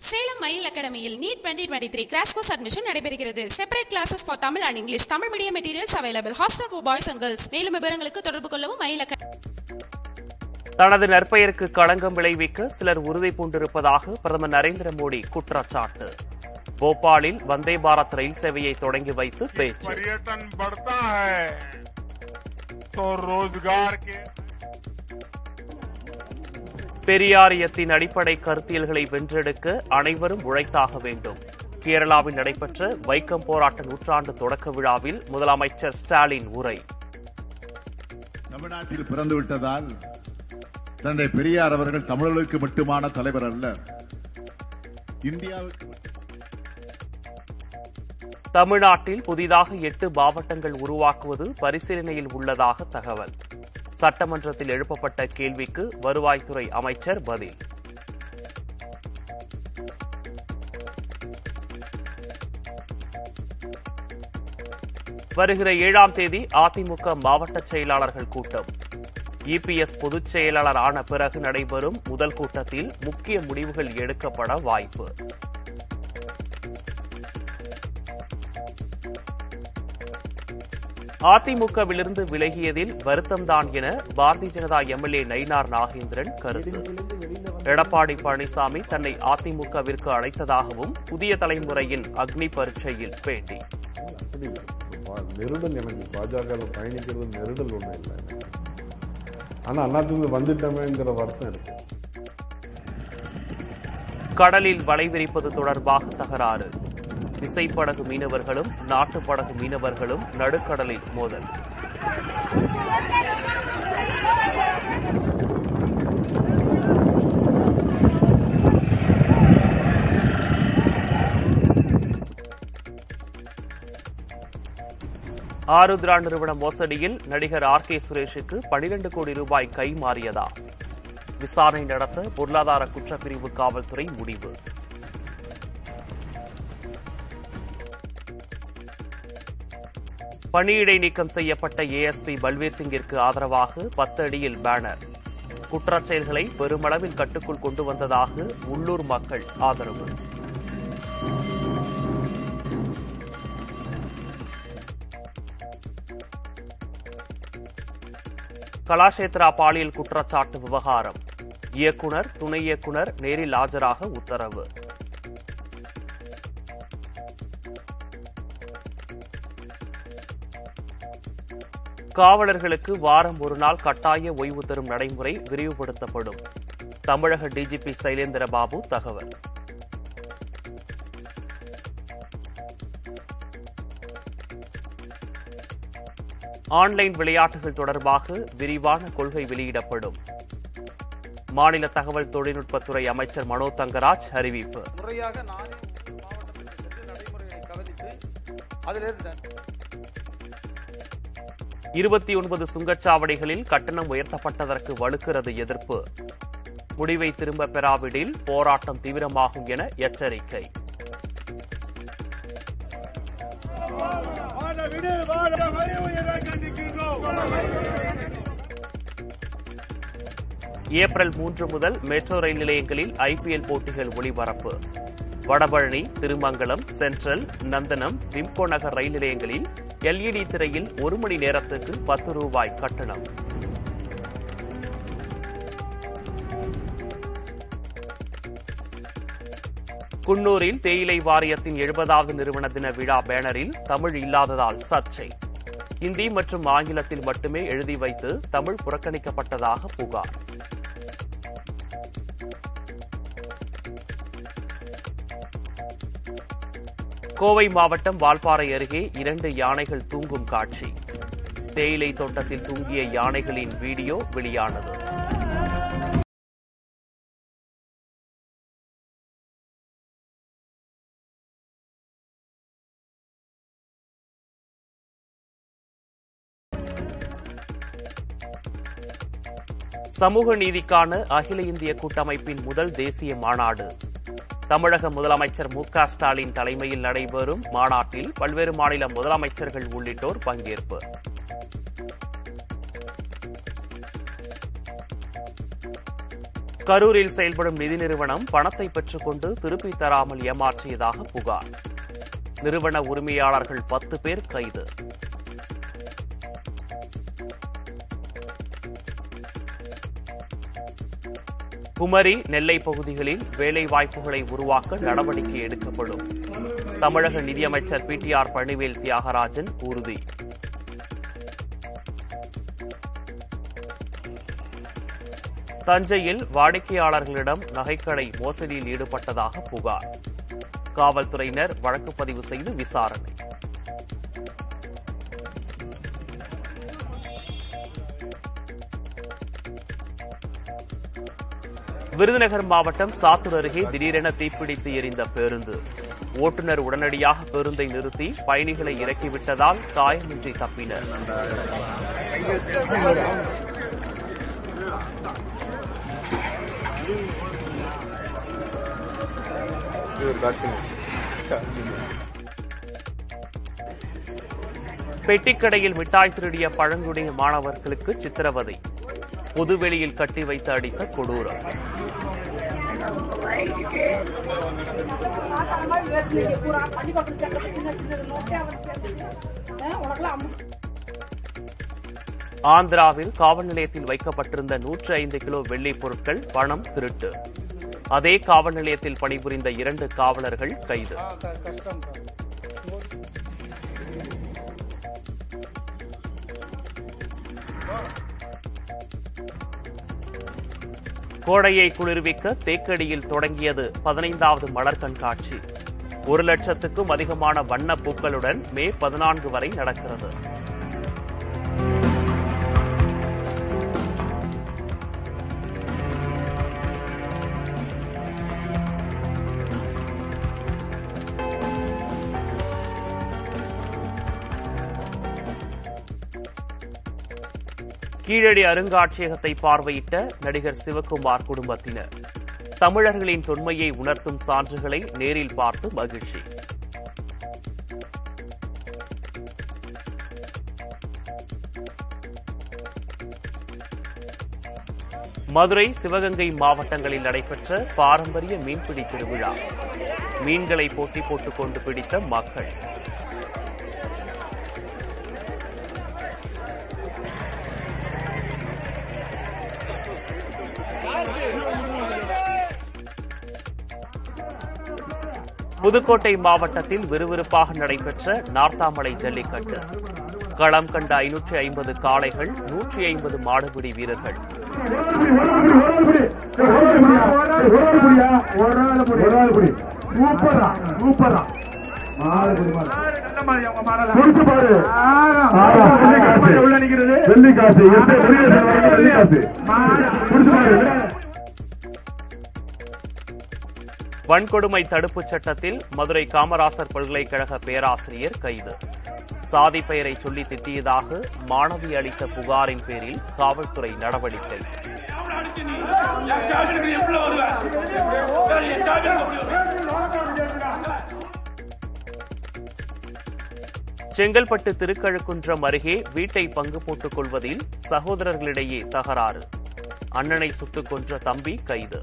சேலம் மயில் அகாடமியில் NEET twenty twenty three crash course admission நடைபெறுகிறது separate classes for Tamil and English Tamil medium materials available hostel for boys and girls மேலும் விவரங்களுக்கு தொடர்பு கொள்ளவும் மயில் அகாடமி தனது நற்பெயருக்கு களங்கம் விளைவிக்க சிலர் உறுதி பூண்டிருப்பதாக பிரதமர் நரேந்திர மோடி குற்றச்சாட்டு போபாலில் வந்தே பாரத் ரயில் சேவையை தொடங்கி வைத்து பேச்சு पर्यटन बढ़ता है तो रोजगार के பெரியாரியத்தின் அடிப்படை கருத்தியல்களை வென்றெடுக்க அனைவரும் உழைத்தாக வேண்டும் கேரளாவில் நடைபெற்ற வைக்கம் போராட்ட நூற்றாண்டு தொடக்க விழாவில் முதலமைச்சர் ஸ்டாலின் உரை தமிழ்நாட்டில் பிறந்து விட்டதால் தந்தை பெரியார் அவர்கள் தமிழர்களுக்கு மட்டுமான தலைவர் அல்ல இந்தியாவுக்கு மட்டும் தமிழ்நாட்டில் புதிதாக எட்டு மாவட்டங்கள் உருவாக்குவது பரிசீலனையில் உள்ளதாக தகவல் சட்டமன்றத்தில் எழுப்பப்பட்ட கேள்விக்கு வருவாய்த்துறை அமைச்சர் பதில் வருகிற ஏழாம் தேதி அதிமுக மாவட்ட செயலாளர்கள் கூட்டம் இபிஎஸ் பொதுச் செயலாளர் ஆன பிறகு நடைபெறும் முதல் கூட்டத்தில் முக்கிய முடிவுகள் எடுக்கப்பட வாய்ப்பு அதிமுகவிலிருந்து விலகியதில் வருத்தம்தான் என பாரதிய ஜனதா எம்எல்ஏ நயினார் நாகேந்திரன் கருத்து எடப்பாடி பழனிசாமி தன்னை அதிமுகவிற்கு அழைத்ததாகவும் புதிய தலைமுறையின் அக்னி பரீட்சையில் பேட்டி அப்படி இல்லை. பா- நெருடல் எனக்கு பாஜகவில் பயணிக்கிறது நெருடல் ஒன்றும் இல்லை எனக்கு ஆனால் அண்ணாத்துக்கு வந்துட்டோமேங்கிற வருத்தம் இருக்கு கடலில் வலை விரிப்பது தொடர்பாக தகராறு விசைப்படகு மீனவர்களும் நாட்டுப் படகு மீனவர்களும் நடுக்கடலில் மோதல் ஆருத்ரா நிறுவன மோசடியில் நடிகர் ஆர் கே சுரேஷுக்கு 12 கோடி ரூபாய் கை மாறியதா விசாரணை நடத்த பொருளாதார குற்றப்பிரிவு காவல்துறை முடிவு பணியிடை நீக்கம் செய்யப்பட்ட ஏஎஸ்பி பல்வீர் சிங்கிற்கு ஆதரவாக பத்து அடியில் பேனர் குற்றச்செயல்களை பெருமளவில் கட்டுக்குள் கொண்டு வந்ததாக உள்ளூர் மக்கள் ஆதரவு கலாஷேத்ரா பாலியல் குற்றச்சாட்டு விவகாரம் இயக்குனர் துணை இயக்குனர் நேரில் ஆஜராக உத்தரவு காவலர்களுக்கு வாரம் ஒரு நாள் கட்டாய ஓய்வு தரும் நடைமுறை விரிவுபடுத்தப்படும் தமிழக டிஜிபி சைலேந்திர பாபு தகவல் ஆன்லைன் விளையாட்டுகள் தொடர்பாக விரிவான கொள்கை வெளியிடப்படும் மாநில தகவல் தொழில்நுட்பத்துறை அமைச்சர் மனோ தங்கராஜ் அறிவிப்பு முறையாக நானே ஒவ்வொரு மாவட்டத்திற்கு சென்று நடைமுறைகளை கவனித்து அதிலிருந்து இருபத்தி ஒன்பது சுங்கச்சாவடிகளில் கட்டணம் உயர்த்தப்பட்டதற்கு வலுக்கிறது எதிர்ப்பு முடிவை திரும்ப பெறாவிடில் போராட்டம் தீவிரமாகும் என எச்சரிக்கை ஏப்ரல் மூன்று முதல் மெட்ரோ ரயில் நிலையங்களில் ஐபிஎல் போட்டிகள் ஒளிபரப்பு வடபழனி திருமங்கலம் சென்ட்ரல் நந்தனம் விம்கோ நகர் ரயில் நிலையங்களில் எல்இடி திரையில் ஒரு மணி நேரத்துக்கு பத்து ரூபாய் கட்டணம் குன்னூரில் தேயிலை வாரியத்தின் எழுபதாவது நிறுவன தின விழா பேனரில் தமிழ் இல்லாததால் சர்ச்சை இந்தி மற்றும் ஆங்கிலத்தில் மட்டுமே எழுதி வைத்து தமிழ் புறக்கணிக்கப்பட்டதாக புகார் கோவை மாவட்டம் வால்பாறை அருகே இரண்டு யானைகள் தூங்கும் காட்சி தேயிலை தோட்டத்தில் தூங்கிய யானைகளின் வீடியோ வெளியானது சமூக நீதிக்கான அகில இந்திய கூட்டமைப்பின் முதல் தேசிய மாநாடு தமிழக முதலமைச்சர் மு க ஸ்டாலின் தலைமையில் நடைபெறும் மாநாட்டில் பல்வேறு மாநில முதலமைச்சர்கள் உள்ளிட்டோர் பங்கேற்பு கரூரில் செயல்படும் நிதி நிறுவனம் பணத்தை பெற்றுக்கொண்டு திருப்பித் தராமல் ஏமாற்றியதாக புகார் நிறுவன உரிமையாளர்கள் பத்து பேர் கைது குமரி நெல்லை பகுதிகளில் வேலை வாய்ப்புகளை உருவாக்க நடவடிக்கை எடுக்கப்படும் தமிழக நிதியமைச்சர் பிடிஆர் பழனிவேல் தியாகராஜன் உறுதி தஞ்சையில் வாடிக்கையாளர்களிடம் நகைக்கடை மோசடியில் ஈடுபட்டதாக புகார் காவல்துறையினர் வழக்கு பதிவு செய்து விசாரணை விருதுநகர் மாவட்டம் சாத்தூர் அருகே திடீரென தீப்பிடித்து எரிந்த பேருந்து ஓட்டுநர் உடனடியாக பேருந்தை நிறுத்தி பயணிகளை இறக்கிவிட்டதால் காயமின்றி தப்பினர் பெட்டிக்கடையில் மிட்டாய் திருடிய பழங்குடிய மாணவர்களுக்கு சித்திரவதை பொதுவெளியில் கட்டி வைத்து அடித்த கொடூரம் ஆந்திராவில் காவல் நிலையத்தில் வைக்கப்பட்டிருந்த நூற்று ஐந்து கிலோ வெள்ளிப் பொருட்கள் பணம் திருட்டு அதே காவல் நிலையத்தில் பணிபுரிந்த இரண்டு காவலர்கள் கைது கோடையை குளிர்விக்க தேக்கடியில் தொடங்கியது பதினைந்தாவது மலர் கண்காட்சி ஒரு லட்சத்துக்கும் அதிகமான வண்ண பூக்களுடன் மே பதினான்கு வரை நடக்கிறது கீழடி அருங்காட்சியகத்தை பார்வையிட்ட நடிகர் சிவகுமார் குடும்பத்தினர் தமிழர்களின் தொன்மையை உணர்த்தும் சான்றுகளை நேரில் பார்த்து மகிழ்ச்சி மதுரை சிவகங்கை மாவட்டங்களில் நடைபெற்ற பாரம்பரிய மீன்பிடி திருவிழா மீன்களை போட்டி போட்டுக் கொண்டு பிடித்த மக்கள் புதுக்கோட்டை மாவட்டத்தில் விறுவிறுப்பாக நடைபெற்ற நார்த்தாமலை ஜல்லிக்கட்டு களம் கண்ட ஐநூற்றி ஐம்பது காளைகள் நூற்றி ஐம்பது மாடுபிடி வீரர்கள் வன்கொடுமை தடுப்புச் சட்டத்தில் மதுரை காமராசர் பல்கலைக்கழக பேராசிரியர் கைது சாதி பெயரை சொல்லி திட்டியதாக மாணவி அளித்த புகாரின் பேரில் காவல்துறை நடவடிக்கை செங்கல்பட்டு திருக்கழுக்குன்றம் அருகே வீட்டை பங்கு போட்டுக் கொள்வதில் சகோதரர்களிடையே தகராறு அண்ணனை சுட்டுக் கொன்ற தம்பி கைது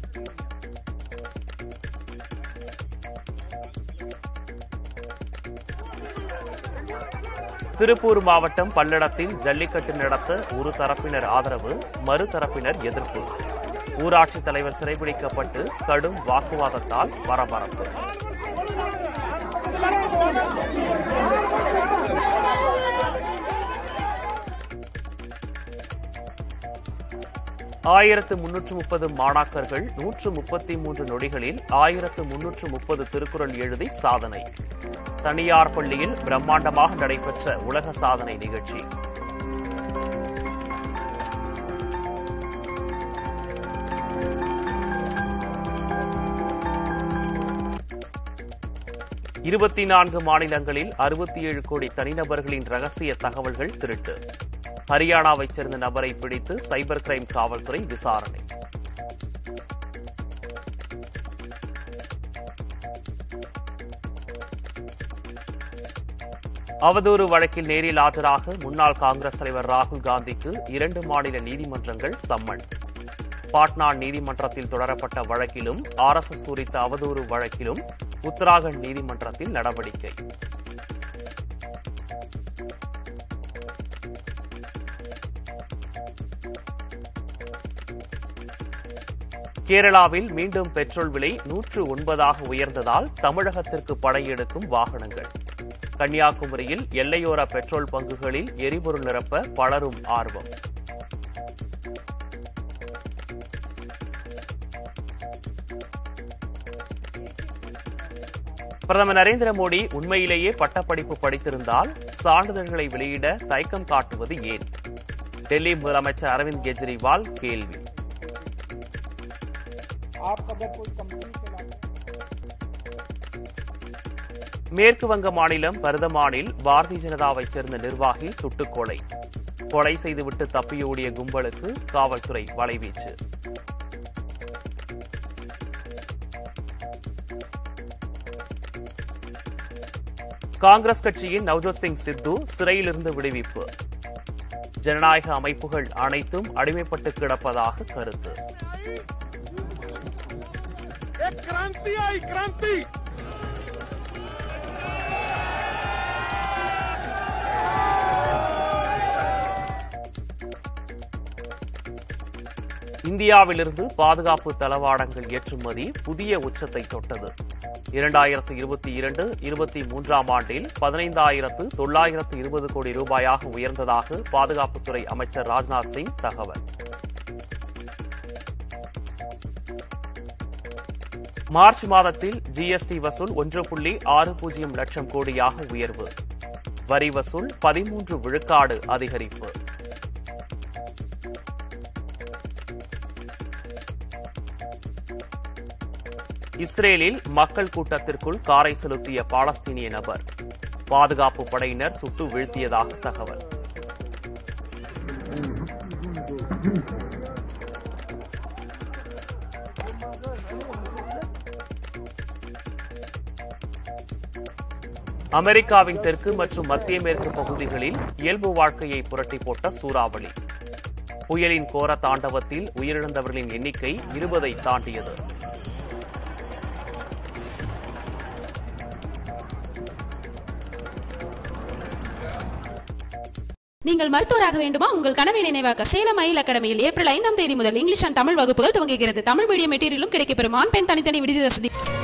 திருப்பூர் மாவட்டம் பல்லடத்தில் ஜல்லிக்கட்டு நடத்த ஒரு தரப்பினர் ஆதரவு மறு தரப்பினர் எதிர்ப்பு ஊராட்சித் தலைவர் சிறைபிடிக்கப்பட்டு கடும் வாக்குவாதத்தால் பரபரப்பு ஆயிரத்து முன்னூற்று முப்பது மாணாக்கர்கள் நூற்று முப்பத்தி மூன்று நொடிகளில் ஆயிரத்து முன்னூற்று முப்பது திருக்குறள் எழுதி சாதனை தனியார் பள்ளியில் பிரம்மாண்டமாக நடைபெற்ற உலக சாதனை நிகழ்ச்சி இருபத்தி நான்கு மாநிலங்களில் அறுபத்தி ஏழு கோடி தனிநபர்களின் ரகசிய தகவல்கள் திருட்டு ஹரியானாவைச் சேர்ந்த நபரை பிடித்து சைபர் கிரைம் காவல்துறை விசாரணை அவதூறு வழக்கில் நேரில் ஆஜராக முன்னாள் காங்கிரஸ் தலைவர் ராகுல் காந்திக்கு இரண்டு மாநில நீதிமன்றங்கள் சம்மன் பாட்னா நீதிமன்றத்தில் தொடரப்பட்ட வழக்கிலும் ஆர்எஸ்எஸ் குறித்த அவதூறு வழக்கிலும் உத்தராகண்ட் நீதிமன்றத்தில் நடவடிக்கை கேரளாவில் மீண்டும் பெட்ரோல் விலை நூற்று ஒன்பதாக உயர்ந்ததால் தமிழகத்திற்கு படையெடுக்கும் வாகனங்கள் கன்னியாகுமரியில் எல்லையோர பெட்ரோல் பங்குகளில் எரிபொருள் நிரப்ப பலரும் ஆர்வம் பிரதமர் நரேந்திர மோடி உண்மையிலேயே பட்டப்படிப்பு படித்திருந்தால் சான்றிதழ்களை வெளியிட தயக்கம் காட்டுவது ஏன் டெல்லி முதலமைச்சர் அரவிந்த் கெஜ்ரிவால் கேள்வி आप अगर कोई कंपनी चलाते மேற்கு வங்க மாநிலம் பர்தமானில் பாரதிய ஜனதாவைச் சேர்ந்த நிர்வாகி சுட்டுக் கொலை கொலை செய்துவிட்டு தப்பியோடிய கும்பலுக்கு காவல்துறை வலைவீச்சு காங்கிரஸ் கட்சியின் நவ்ஜோத் சிங் சித்து சிறையிலிருந்து விடுவிப்பு ஜனநாயக அமைப்புகள் அனைத்தும் அடிமைப்பட்டு கிடப்பதாக கருத்து एक क्रांति आई क्रांति இந்தியாவிலிருந்து பாதுகாப்பு தளவாடங்கள் ஏற்றுமதி புதிய உச்சத்தை தொட்டது இரண்டாயிரத்து இருபத்தி இரண்டு இருபத்தி மூன்றாம் ஆண்டில் பதினைந்தாயிரத்து தொள்ளாயிரத்து இருபது கோடி ரூபாயாக உயர்ந்ததாக பாதுகாப்புத்துறை அமைச்சர் ராஜ்நாத் சிங் தகவல் மார்ச் மாதத்தில் ஜிஎஸ்டி வசூல் ஒன்று புள்ளி ஆறு பூஜ்ஜியம் லட்சம் கோடியாக உயர்வு வரி வசூல் பதிமூன்று விழுக்காடு அதிகரிப்பு இஸ்ரேலில் மக்கள் கூட்டத்திற்குள் காரை செலுத்திய பாலஸ்தீனிய நபர் பாதுகாப்பு படையினர் சுட்டு வீழ்த்தியதாக தகவல் அமெரிக்காவின் தெற்கு மற்றும் மத்திய மேற்கு பகுதிகளில் இயல்பு வாழ்க்கையை புரட்டி போட்ட சூறாவளி புயலின் கோர தாண்டவத்தில் உயிரிழந்தவர்களின் எண்ணிக்கை இருபதை தாண்டியது நீங்கள் மருத்துவராக வேண்டுமா உங்கள் கனவை நினைவாக்க சேலம் மயில் அகாடமியில் ஏப்ரல் ஐந்தாம் தேதி முதல் இங்கிலீஷ் அண்ட் தமிழ் வகுப்புகள் துவங்குகிறது தமிழ் மீடியம் மெட்டீரியலும் கிடைக்கப்பெறும் ஆண் பெண் தனித்தனி விடுதி வசதி